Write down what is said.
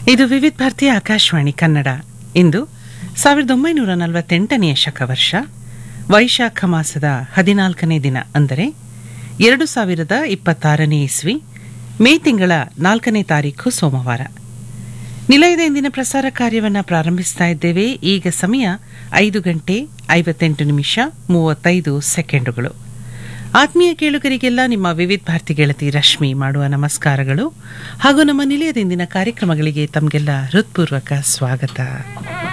ಇದು ವಿವಿಧ ಭಾರತಿ ಆಕಾಶವಾಣಿ ಕನ್ನಡ ಇಂದು ಸಾವಿರದ ಒಂಬೈನೂರ ನಲವತ್ತೆಂಟನೆಯ ಶಕವರ್ಷ ವೈಶಾಖ ಮಾಸದ ಹದಿನಾಲ್ಕನೇ ದಿನ ಅಂದರೆ ಎರಡು ಸಾವಿರದ ಇಪ್ಪತ್ತಾರನೇ ಇಸ್ವಿ ಮೇ ತಿಂಗಳ ನಾಲ್ಕನೇ ತಾರೀಖು ಸೋಮವಾರ ನಿಲಯದ ಇಂದಿನ ಪ್ರಸಾರ ಕಾರ್ಯವನ್ನು ಪ್ರಾರಂಭಿಸ್ತಾ ಇದ್ದೇವೆ ಈಗ ಸಮಯ ಐದು ಗಂಟೆ ಐವತ್ತೆಂಟು ನಿಮಿಷ ಮೂವತ್ತೈದು ಸೆಕೆಂಡುಗಳು ಆತ್ಮೀಯ ಕೇಳುಗರಿಗೆಲ್ಲ ನಿಮ್ಮ ವಿವಿಧ ಭಾರತಿ ಗೆಳತಿ ರಶ್ಮಿ ಮಾಡುವ ನಮಸ್ಕಾರಗಳು ಹಾಗೂ ನಮ್ಮ ನಿಲಯದ ಇಂದಿನ ಕಾರ್ಯಕ್ರಮಗಳಿಗೆ ತಮಗೆಲ್ಲ ಹೃತ್ಪೂರ್ವಕ ಸ್ವಾಗತ